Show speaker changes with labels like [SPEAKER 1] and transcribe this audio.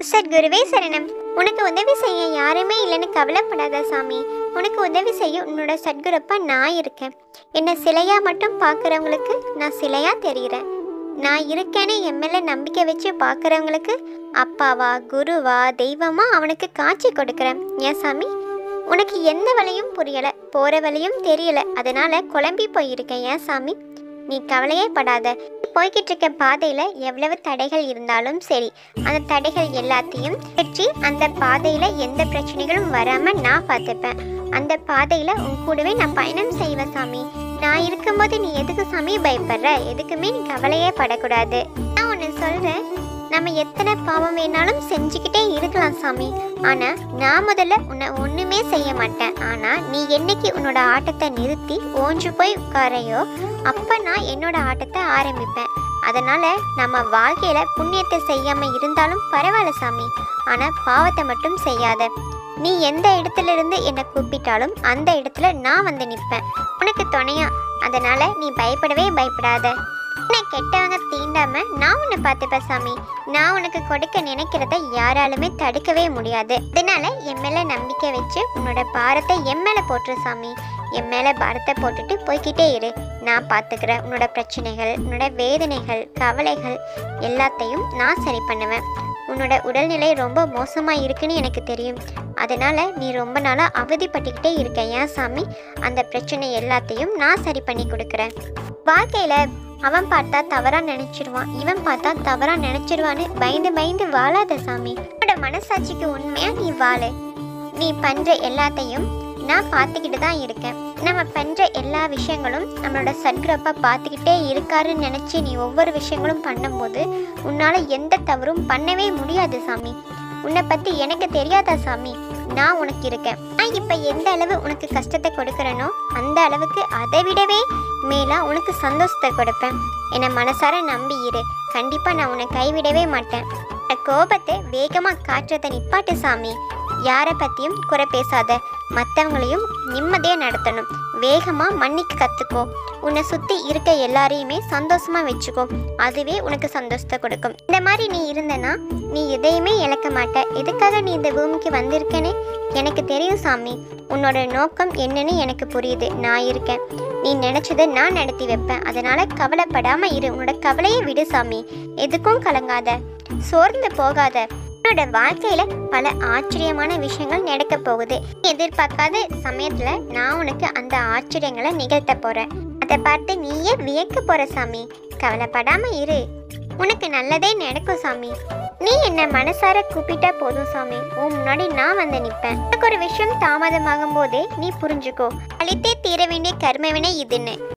[SPEAKER 1] சத்குருவே சரணம் உனக்கு உதவி செய்ய யாருமே இல்லைன்னு கவலைப்படாத சாமி உனக்கு உதவி செய்ய உன்னோட சத்குருப்பா நான் இருக்கேன் என்னை சிலையா மட்டும் பார்க்குறவங்களுக்கு நான் சிலையா தெரிகிறேன் நான் இருக்கேன்னு என் மேல நம்பிக்கை வச்சு பார்க்குறவங்களுக்கு அப்பாவா குருவா தெய்வமா அவனுக்கு காட்சி கொடுக்குறேன் ஏன் சாமி உனக்கு எந்த வழியும் புரியலை போகிற வழியும் தெரியல அதனால குழம்பி போயிருக்கேன் ஏன் சாமி நீ கவலையே படாத போய்கிட்டு இருக்க பாதையில் எவ்வளவு தடைகள் இருந்தாலும் சரி அந்த தடைகள் எல்லாத்தையும் வெற்றி அந்த பாதையில் எந்த பிரச்சனைகளும் வராமல் நான் பார்த்துப்பேன் அந்த பாதையில் உன் கூடவே நான் பயணம் செய்வேன் சாமி நான் இருக்கும்போது நீ எதுக்கு சாமி பயப்படுற எதுக்குமே நீ கவலையே படக்கூடாது நான் ஒன்று சொல்கிறேன் நம்ம எத்தனை பாவம் வேணாலும் செஞ்சுக்கிட்டே இருக்கலாம் சாமி ஆனால் நான் முதல்ல உன்னை ஒன்றுமே செய்ய மாட்டேன் ஆனால் நீ என்னைக்கு உன்னோட ஆட்டத்தை நிறுத்தி ஓஞ்சு போய் உட்காரையோ அப்போ நான் என்னோட ஆட்டத்தை ஆரம்பிப்பேன் அதனால் நம்ம வாழ்க்கையில் புண்ணியத்தை செய்யாமல் இருந்தாலும் பரவாயில்ல சாமி ஆனால் பாவத்தை மட்டும் செய்யாத நீ எந்த இடத்துல இருந்து என்னை கூப்பிட்டாலும் அந்த இடத்துல நான் வந்து நிற்பேன் உனக்கு துணையா அதனால நீ பயப்படவே பயப்படாத உன்னை கெட்டவங்க தீண்டாம நான் உன்னை பார்த்துப்பேன் சாமி நான் உனக்கு கொடுக்க நினைக்கிறத யாராலுமே தடுக்கவே முடியாது அதனால என் மேல நம்பிக்கை வச்சு உன்னோட பாரத்தை என் மேல போட்டுரு சாமி என் மேல பாரத்தை போட்டுட்டு போய்கிட்டே இரு நான் பார்த்துக்கிறேன் உன்னோட பிரச்சனைகள் உன்னோட வேதனைகள் கவலைகள் எல்லாத்தையும் நான் சரி பண்ணுவேன் உன்னோட உடல்நிலை ரொம்ப மோசமாக இருக்குன்னு எனக்கு தெரியும் அதனால் நீ ரொம்ப நாளாக அவதிப்பட்டுக்கிட்டே இருக்க ஏன் சாமி அந்த பிரச்சனை எல்லாத்தையும் நான் சரி பண்ணி கொடுக்குறேன் வாழ்க்கையில் அவன் பார்த்தா தவறாக நினச்சிடுவான் இவன் பார்த்தா தவறாக நினச்சிடுவான்னு பயந்து பயந்து வாழாத சாமி உன்னோட மனசாட்சிக்கு உண்மையாக நீ வாழு நீ பண்ணுற எல்லாத்தையும் நான் பார்த்துக்கிட்டு தான் இருக்கேன் நம்ம பண்ணுற எல்லா விஷயங்களும் நம்மளோட சத்குரப்பா பார்த்துக்கிட்டே இருக்காருன்னு நினச்சி நீ ஒவ்வொரு விஷயங்களும் பண்ணும்போது உன்னால் எந்த தவறும் பண்ணவே முடியாது சாமி உன்னை பற்றி எனக்கு தெரியாதா சாமி நான் உனக்கு இருக்கேன் நான் இப்போ எந்த அளவு உனக்கு கஷ்டத்தை கொடுக்குறேனோ அந்த அளவுக்கு அதை விடவே மேலா உனக்கு சந்தோஷத்தை கொடுப்பேன் என்னை மனசார நம்பி இரு கண்டிப்பாக நான் உன்னை கைவிடவே மாட்டேன் உன் கோபத்தை வேகமாக காற்றத்தை நிப்பாட்டு சாமி யாரை பற்றியும் குறை பேசாத மற்றவங்களையும் நிம்மதியாக நடத்தணும் வேகமாக மன்னிக்க கற்றுக்கோ உன்னை சுற்றி இருக்க எல்லாரையுமே சந்தோஷமாக வச்சுக்கோ அதுவே உனக்கு சந்தோஷத்தை கொடுக்கும் இந்த மாதிரி நீ இருந்தனா நீ எதையுமே இழக்க மாட்ட எதுக்காக நீ இந்த பூமிக்கு வந்திருக்கேன்னு எனக்கு தெரியும் சாமி உன்னோட நோக்கம் என்னன்னு எனக்கு புரியுது நான் இருக்கேன் நீ நினச்சதை நான் நடத்தி வைப்பேன் அதனால கவலைப்படாம இரு உன்னோட கவலையை விடு சாமி எதுக்கும் கலங்காத சோர்ந்து போகாத உன்னோட வாழ்க்கையில பல ஆச்சரியமான விஷயங்கள் நடக்க போகுது நீ எதிர்பார்க்காத சமயத்துல நான் உனக்கு அந்த ஆச்சரியங்களை நிகழ்த்த போறேன் அதை பார்த்து நீயே வியக்க போற சாமி கவலைப்படாம இரு உனக்கு நல்லதே நடக்கும் சாமி நீ என்ன மனசார கூப்பிட்டா போதும் சாமி உன் முன்னாடி நான் வந்து நிற்பேன் உனக்கு ஒரு விஷயம் தாமதமாகும் போதே நீ புரிஞ்சுக்கோ அழித்தே தீர வேண்டிய கர்மவினை இதுன்னு